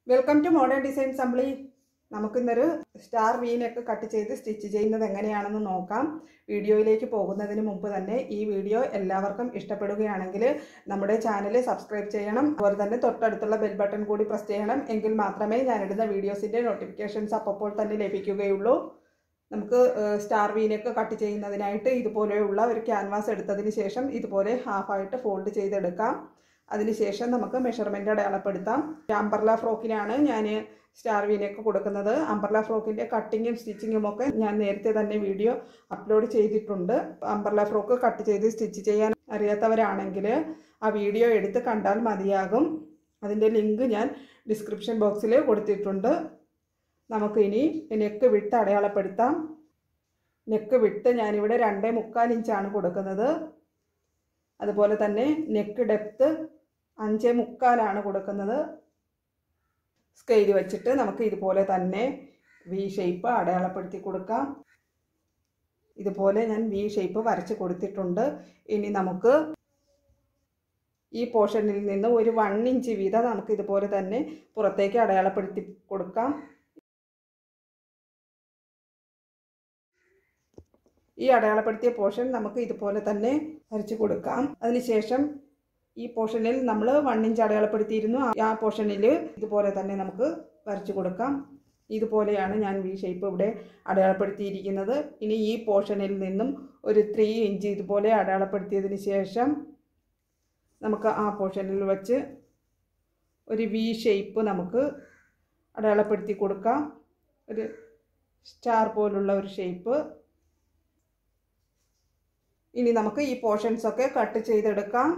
welcome to modern design assembly നമുക്കിന്നൊരു star വീനൊക്കെ cut ചെയ്ത് സ്റ്റിച്ച് ചെയ്യുന്നത് എങ്ങനെയാണെന്ന് നോക്കാം വീഡിയോയിലേക്ക് പോകുന്നതിന് മുമ്പ് തന്നെ ഈ വീഡിയോ എല്ലാവർക്കും ഇഷ്ടപ്പെടുകയാണെങ്കിൽ നമ്മുടെ ചാനൽ സബ്സ്ക്രൈബ് ചെയ്യണം അതുപോലെ തന്നെ തൊട്ടടുത്തുള്ള ബെൽ ബട്ടൺ കൂടി പ്രസ് ചെയ്യണം എങ്കിൽ മാത്രമേ ഞാനിടുന്ന വീഡിയോസിൻ്റെ നോട്ടിഫിക്കേഷൻസ് അപ്പോൾ തന്നെ ലഭിക്കുകയുള്ളൂ നമുക്ക് സ്റ്റാർ വീനൊക്കെ കട്ട് ചെയ്യുന്നതിനായിട്ട് ഇതുപോലെയുള്ള ഒരു ക്യാൻവാസ് എടുത്തതിന് ശേഷം ഇതുപോലെ ഹാഫായിട്ട് ഫോൾഡ് ചെയ്തെടുക്കാം അതിനുശേഷം നമുക്ക് മെഷർമെൻ്റ് അടയാളപ്പെടുത്താം അമ്പർല ഫ്രോക്കിനാണ് ഞാൻ സ്റ്റാർ വീനൊക്കെ കൊടുക്കുന്നത് അമ്പർല ഫ്രോക്കിൻ്റെ കട്ടിങ്ങും സ്റ്റിച്ചിങ്ങും ഒക്കെ ഞാൻ നേരത്തെ തന്നെ വീഡിയോ അപ്ലോഡ് ചെയ്തിട്ടുണ്ട് അമ്പർല ഫ്രോക്ക് കട്ട് ചെയ്ത് സ്റ്റിച്ച് ചെയ്യാൻ അറിയാത്തവരാണെങ്കിൽ ആ വീഡിയോ എടുത്ത് കണ്ടാൽ മതിയാകും അതിൻ്റെ ലിങ്ക് ഞാൻ ഡിസ്ക്രിപ്ഷൻ ബോക്സിൽ കൊടുത്തിട്ടുണ്ട് നമുക്കിനി നെക്ക് വിട്ട് അടയാളപ്പെടുത്താം നെക്ക് വിട്ട് ഞാനിവിടെ രണ്ടേ മുക്കാൽ ഇഞ്ചാണ് കൊടുക്കുന്നത് അതുപോലെ തന്നെ നെക്ക് ഡെപ്ത്ത് അഞ്ചേ മുക്കാലാണ് കൊടുക്കുന്നത് സ്കെയിൽ വെച്ചിട്ട് നമുക്ക് ഇതുപോലെ തന്നെ വി ഷേപ്പ് അടയാളപ്പെടുത്തി കൊടുക്കാം ഇതുപോലെ ഞാൻ വി ഷേപ്പ് വരച്ച് കൊടുത്തിട്ടുണ്ട് ഇനി നമുക്ക് ഈ പോർഷനിൽ നിന്ന് ഒരു വൺ ഇഞ്ച് വീതം നമുക്ക് ഇതുപോലെ തന്നെ പുറത്തേക്ക് അടയാളപ്പെടുത്തി കൊടുക്കാം ഈ അടയാളപ്പെടുത്തിയ പോർഷൻ നമുക്ക് ഇതുപോലെ തന്നെ വരച്ച് കൊടുക്കാം അതിനുശേഷം ഈ പോർഷനിൽ നമ്മൾ വൺ ഇഞ്ച് അടയാളപ്പെടുത്തിയിരുന്നു ആ പോർഷനിൽ ഇതുപോലെ തന്നെ നമുക്ക് വരച്ചു കൊടുക്കാം ഇതുപോലെയാണ് ഞാൻ വി ഷേപ്പ് ഇവിടെ അടയാളപ്പെടുത്തിയിരിക്കുന്നത് ഇനി ഈ പോർഷനിൽ നിന്നും ഒരു ത്രീ ഇഞ്ച് ഇതുപോലെ അടയാളപ്പെടുത്തിയതിന് ശേഷം നമുക്ക് ആ പോർഷനിൽ വെച്ച് ഒരു വി ഷേപ്പ് നമുക്ക് അടയാളപ്പെടുത്തി കൊടുക്കാം ഒരു സ്റ്റാർ പോലുള്ള ഒരു ഷേപ്പ് ഇനി നമുക്ക് ഈ പോർഷൻസ് ഒക്കെ കട്ട് ചെയ്തെടുക്കാം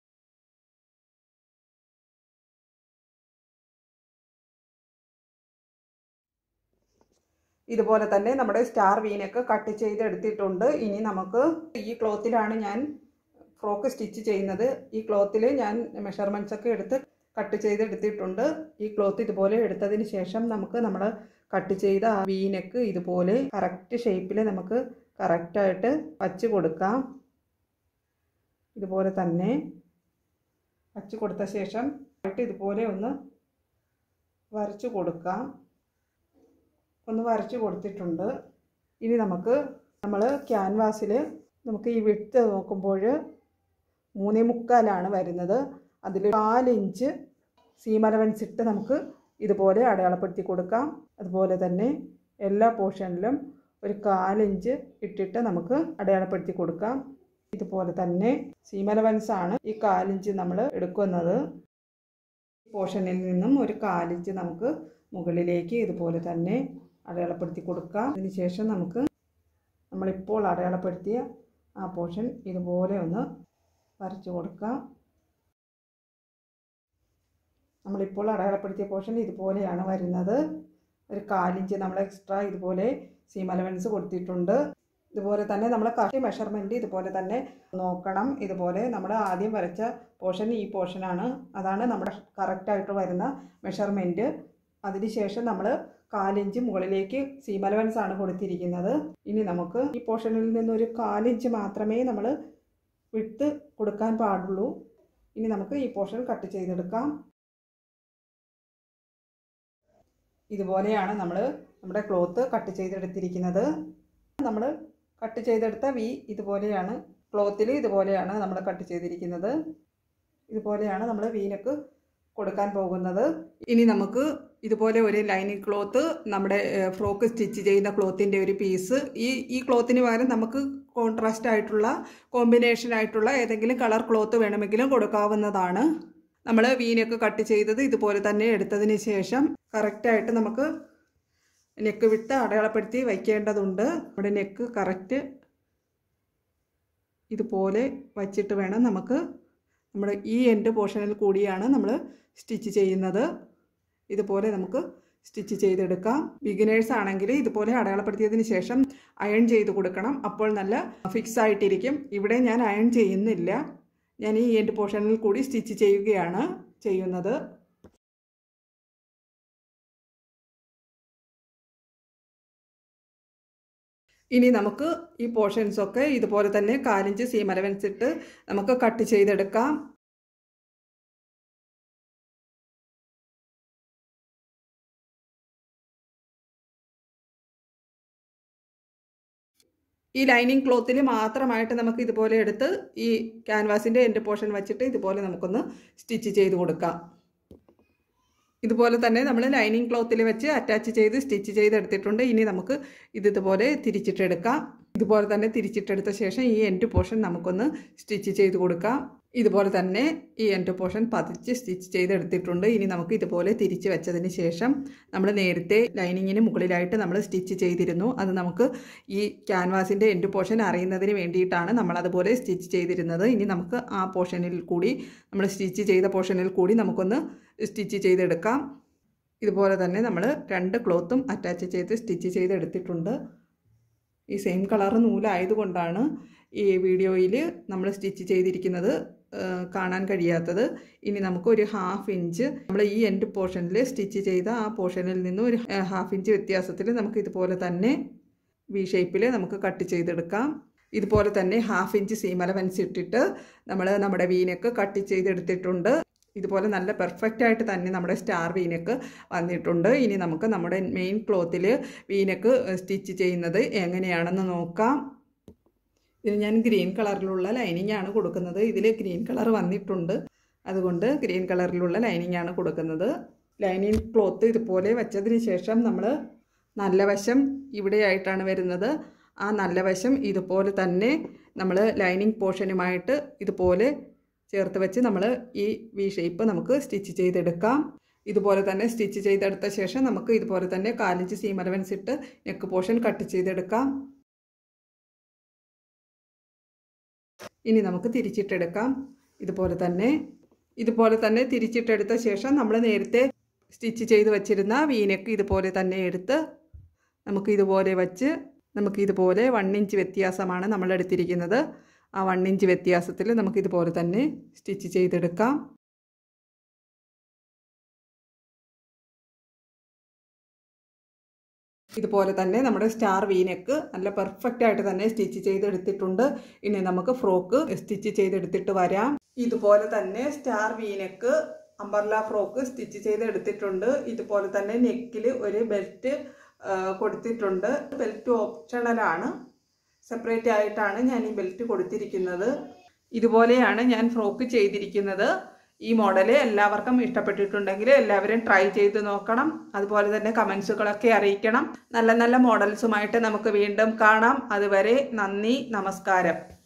ഇതുപോലെ തന്നെ നമ്മുടെ സ്റ്റാർ വീനൊക്കെ കട്ട് ചെയ്തെടുത്തിട്ടുണ്ട് ഇനി നമുക്ക് ഈ ക്ലോത്തിലാണ് ഞാൻ ഫ്രോക്ക് സ്റ്റിച്ച് ചെയ്യുന്നത് ഈ ക്ലോത്തിൽ ഞാൻ മെഷർമെൻറ്റ്സ് ഒക്കെ എടുത്ത് കട്ട് ചെയ്തെടുത്തിട്ടുണ്ട് ഈ ക്ലോത്ത് ഇതുപോലെ എടുത്തതിന് ശേഷം നമുക്ക് നമ്മൾ കട്ട് ചെയ്ത ആ വീനക്ക് ഇതുപോലെ കറക്റ്റ് ഷേപ്പിൽ നമുക്ക് കറക്റ്റായിട്ട് വച്ച് കൊടുക്കാം ഇതുപോലെ തന്നെ വച്ച് കൊടുത്ത ശേഷം ആയിട്ട് ഇതുപോലെ ഒന്ന് വരച്ചു കൊടുക്കാം ഒന്ന് വരച്ചു കൊടുത്തിട്ടുണ്ട് ഇനി നമുക്ക് നമ്മൾ ക്യാൻവാസിൽ നമുക്ക് ഈ വിട്ട് നോക്കുമ്പോൾ മൂന്നേ മുക്കാലാണ് വരുന്നത് അതിൽ നാലിഞ്ച് സീം അലവൻസ് ഇട്ട് നമുക്ക് ഇതുപോലെ അടയാളപ്പെടുത്തി കൊടുക്കാം അതുപോലെ തന്നെ എല്ലാ പോർഷനിലും ഒരു കാലിഞ്ച് ഇട്ടിട്ട് നമുക്ക് അടയാളപ്പെടുത്തി കൊടുക്കാം ഇതുപോലെ തന്നെ സീം അലവൻസ് ആണ് ഈ കാലിഞ്ച് നമ്മൾ എടുക്കുന്നത് പോർഷനിൽ നിന്നും ഒരു കാലിഞ്ച് നമുക്ക് മുകളിലേക്ക് ഇതുപോലെ തന്നെ അടയാളപ്പെടുത്തി കൊടുക്കാം അതിനുശേഷം നമുക്ക് നമ്മളിപ്പോൾ അടയാളപ്പെടുത്തിയ ആ പോർഷൻ ഇതുപോലെ ഒന്ന് വരച്ചു കൊടുക്കാം നമ്മളിപ്പോൾ അടയാളപ്പെടുത്തിയ പോർഷൻ ഇതുപോലെയാണ് വരുന്നത് ഒരു കാലിഞ്ച് നമ്മൾ എക്സ്ട്രാ ഇതുപോലെ സീം അലവൻസ് കൊടുത്തിട്ടുണ്ട് ഇതുപോലെ തന്നെ നമ്മൾ കറക്റ്റ് മെഷർമെൻറ്റ് ഇതുപോലെ തന്നെ നോക്കണം ഇതുപോലെ നമ്മൾ ആദ്യം വരച്ച പോർഷൻ ഈ പോർഷനാണ് അതാണ് നമ്മുടെ കറക്റ്റായിട്ട് വരുന്ന മെഷർമെൻറ്റ് അതിനുശേഷം നമ്മൾ കാലിഞ്ച് മുകളിലേക്ക് സീം അലവൻസ് ആണ് കൊടുത്തിരിക്കുന്നത് ഇനി നമുക്ക് ഈ പോർഷനിൽ നിന്നൊരു കാലിഞ്ച് മാത്രമേ നമ്മൾ വിട്ട് കൊടുക്കാൻ പാടുള്ളൂ ഇനി നമുക്ക് ഈ പോർഷൻ കട്ട് ചെയ്തെടുക്കാം ഇതുപോലെയാണ് നമ്മൾ നമ്മുടെ ക്ലോത്ത് കട്ട് ചെയ്തെടുത്തിരിക്കുന്നത് നമ്മൾ കട്ട് ചെയ്തെടുത്ത വി ഇതുപോലെയാണ് ക്ലോത്തിൽ ഇതുപോലെയാണ് നമ്മൾ കട്ട് ചെയ്തിരിക്കുന്നത് ഇതുപോലെയാണ് നമ്മൾ വീനക്ക് കൊടുക്കാൻ പോകുന്നത് ഇനി നമുക്ക് ഇതുപോലെ ഒരു ലൈനിങ് ക്ലോത്ത് നമ്മുടെ ഫ്രോക്ക് സ്റ്റിച്ച് ചെയ്യുന്ന ക്ലോത്തിൻ്റെ ഒരു പീസ് ഈ ഈ ക്ലോത്തിന് പകരം നമുക്ക് കോൺട്രാസ്റ്റ് ആയിട്ടുള്ള കോമ്പിനേഷൻ ആയിട്ടുള്ള ഏതെങ്കിലും കളർ ക്ലോത്ത് വേണമെങ്കിലും കൊടുക്കാവുന്നതാണ് നമ്മൾ വീനൊക്കെ കട്ട് ചെയ്തത് ഇതുപോലെ തന്നെ എടുത്തതിന് ശേഷം കറക്റ്റായിട്ട് നമുക്ക് നെക്ക് വിട്ട് അടയാളപ്പെടുത്തി വയ്ക്കേണ്ടതുണ്ട് നമ്മുടെ നെക്ക് കറക്റ്റ് ഇതുപോലെ വച്ചിട്ട് വേണം നമുക്ക് നമ്മുടെ ഈ എൻഡ് പോർഷനിൽ കൂടിയാണ് നമ്മൾ സ്റ്റിച്ച് ചെയ്യുന്നത് ഇതുപോലെ നമുക്ക് സ്റ്റിച്ച് ചെയ്തെടുക്കാം ബിഗിനേഴ്സ് ആണെങ്കിൽ ഇതുപോലെ അടയാളപ്പെടുത്തിയതിന് ശേഷം അയൺ ചെയ്ത് കൊടുക്കണം അപ്പോൾ നല്ല ഫിക്സ് ആയിട്ടിരിക്കും ഇവിടെ ഞാൻ അയൺ ചെയ്യുന്നില്ല ഞാൻ ഈ എൻഡ് പോർഷനിൽ കൂടി സ്റ്റിച്ച് ചെയ്യുകയാണ് ചെയ്യുന്നത് ഇനി നമുക്ക് ഈ പോർഷൻസൊക്കെ ഇതുപോലെ തന്നെ കാലിഞ്ച് സീം അലവൻസ് ഇട്ട് നമുക്ക് കട്ട് ചെയ്തെടുക്കാം ഈ ലൈനിങ് ക്ലോത്തിൽ മാത്രമായിട്ട് നമുക്ക് ഇതുപോലെ എടുത്ത് ഈ ക്യാൻവാസിൻ്റെ എൻഡ് പോർഷൻ വെച്ചിട്ട് ഇതുപോലെ നമുക്കൊന്ന് സ്റ്റിച്ച് ചെയ്ത് കൊടുക്കാം ഇതുപോലെ തന്നെ നമ്മൾ ലൈനിങ് ക്ലോത്തിൽ വെച്ച് അറ്റാച്ച് ചെയ്ത് സ്റ്റിച്ച് ചെയ്തെടുത്തിട്ടുണ്ട് ഇനി നമുക്ക് ഇത് ഇതുപോലെ തിരിച്ചിട്ടെടുക്കാം ഇതുപോലെ തന്നെ തിരിച്ചിട്ടെടുത്ത ശേഷം ഈ എൻഡ് പോർഷൻ നമുക്കൊന്ന് സ്റ്റിച്ച് ചെയ്ത് കൊടുക്കാം ഇതുപോലെ തന്നെ ഈ എൻഡ് പോർഷൻ പതിച്ച് സ്റ്റിച്ച് ചെയ്തെടുത്തിട്ടുണ്ട് ഇനി നമുക്ക് ഇതുപോലെ തിരിച്ച് വെച്ചതിന് ശേഷം നമ്മൾ നേരത്തെ ലൈനിങ്ങിന് മുകളിലായിട്ട് നമ്മൾ സ്റ്റിച്ച് ചെയ്തിരുന്നു അത് നമുക്ക് ഈ ക്യാൻവാസിൻ്റെ എൻഡ് പോർഷൻ അറിയുന്നതിന് വേണ്ടിയിട്ടാണ് നമ്മൾ അതുപോലെ സ്റ്റിച്ച് ചെയ്തിരുന്നത് ഇനി നമുക്ക് ആ പോർഷനിൽ കൂടി നമ്മൾ സ്റ്റിച്ച് ചെയ്ത പോർഷനിൽ കൂടി നമുക്കൊന്ന് സ്റ്റിച്ച് ചെയ്തെടുക്കാം ഇതുപോലെ തന്നെ നമ്മൾ രണ്ട് ക്ലോത്തും അറ്റാച്ച് ചെയ്ത് സ്റ്റിച്ച് ചെയ്തെടുത്തിട്ടുണ്ട് ഈ സെയിം കളർ നൂലായതുകൊണ്ടാണ് ഈ വീഡിയോയിൽ നമ്മൾ സ്റ്റിച്ച് ചെയ്തിരിക്കുന്നത് കാണാൻ കഴിയാത്തത് ഇനി നമുക്ക് ഒരു ഹാഫ് ഇഞ്ച് നമ്മൾ ഈ എൻഡ് പോർഷനിൽ സ്റ്റിച്ച് ചെയ്ത ആ പോർഷനിൽ നിന്ന് ഒരു ഹാഫ് ഇഞ്ച് വ്യത്യാസത്തിൽ നമുക്ക് ഇതുപോലെ തന്നെ വി ഷേപ്പിൽ നമുക്ക് കട്ട് ചെയ്തെടുക്കാം ഇതുപോലെ തന്നെ ഹാഫ് ഇഞ്ച് സീം അലവൻസ് ഇട്ടിട്ട് നമ്മൾ നമ്മുടെ വീനക്ക് കട്ട് ചെയ്തെടുത്തിട്ടുണ്ട് ഇതുപോലെ നല്ല പെർഫെക്റ്റ് ആയിട്ട് തന്നെ നമ്മുടെ സ്റ്റാർ വീനക്ക് വന്നിട്ടുണ്ട് ഇനി നമുക്ക് നമ്മുടെ മെയിൻ ക്ലോത്തിൽ വീനക്ക് സ്റ്റിച്ച് ചെയ്യുന്നത് എങ്ങനെയാണെന്ന് നോക്കാം ഇതിന് ഞാൻ ഗ്രീൻ കളറിലുള്ള ലൈനിങ് ആണ് കൊടുക്കുന്നത് ഇതിൽ ഗ്രീൻ കളർ വന്നിട്ടുണ്ട് അതുകൊണ്ട് ഗ്രീൻ കളറിലുള്ള ലൈനിങ് ആണ് കൊടുക്കുന്നത് ലൈനിങ് ക്ലോത്ത് ഇതുപോലെ വെച്ചതിന് ശേഷം നമ്മൾ നല്ല വശം ഇവിടെയായിട്ടാണ് വരുന്നത് ആ നല്ല വശം ഇതുപോലെ തന്നെ നമ്മൾ ലൈനിങ് പോർഷനുമായിട്ട് ഇതുപോലെ ചേർത്ത് വെച്ച് നമ്മൾ ഈ വി ഷേപ്പ് നമുക്ക് സ്റ്റിച്ച് ചെയ്തെടുക്കാം ഇതുപോലെ തന്നെ സ്റ്റിച്ച് ചെയ്തെടുത്ത ശേഷം നമുക്ക് ഇതുപോലെ തന്നെ കാലിഞ്ച് സീം അലവൻസ് ഇട്ട് നെക്ക് പോർഷൻ കട്ട് ചെയ്തെടുക്കാം ഇനി നമുക്ക് തിരിച്ചിട്ടെടുക്കാം ഇതുപോലെ തന്നെ ഇതുപോലെ തന്നെ തിരിച്ചിട്ടെടുത്ത ശേഷം നമ്മൾ നേരത്തെ സ്റ്റിച്ച് ചെയ്ത് വെച്ചിരുന്ന വീനക്ക് ഇതുപോലെ തന്നെ എടുത്ത് നമുക്ക് ഇതുപോലെ വച്ച് നമുക്ക് ഇതുപോലെ വൺ ഇഞ്ച് വ്യത്യാസമാണ് നമ്മൾ എടുത്തിരിക്കുന്നത് ആ വൺ ഇഞ്ച് വ്യത്യാസത്തിൽ നമുക്ക് ഇതുപോലെ തന്നെ സ്റ്റിച്ച് ചെയ്തെടുക്കാം ഇതുപോലെ തന്നെ നമ്മുടെ സ്റ്റാർ വീനെക്ക് നല്ല പെർഫെക്റ്റ് ആയിട്ട് തന്നെ സ്റ്റിച്ച് ചെയ്തെടുത്തിട്ടുണ്ട് ഇനി നമുക്ക് ഫ്രോക്ക് സ്റ്റിച്ച് ചെയ്തെടുത്തിട്ട് വരാം ഇതുപോലെ തന്നെ star V neck umbrella frock stitch ചെയ്തെടുത്തിട്ടുണ്ട് ഇതുപോലെ തന്നെ നെക്കിൽ ഒരു ബെൽറ്റ് കൊടുത്തിട്ടുണ്ട് ബെൽറ്റ് ഓപ്ഷണലാണ് സെപ്പറേറ്റ് ആയിട്ടാണ് ഞാൻ ഈ ബെൽറ്റ് കൊടുത്തിരിക്കുന്നത് ഇതുപോലെയാണ് ഞാൻ ഫ്രോക്ക് ചെയ്തിരിക്കുന്നത് ഈ മോഡൽ എല്ലാവർക്കും ഇഷ്ടപ്പെട്ടിട്ടുണ്ടെങ്കിൽ എല്ലാവരും ട്രൈ ചെയ്ത് നോക്കണം അതുപോലെ തന്നെ കമൻസുകളൊക്കെ അറിയിക്കണം നല്ല നല്ല മോഡൽസുമായിട്ട് നമുക്ക് വീണ്ടും കാണാം അതുവരെ നന്ദി നമസ്കാരം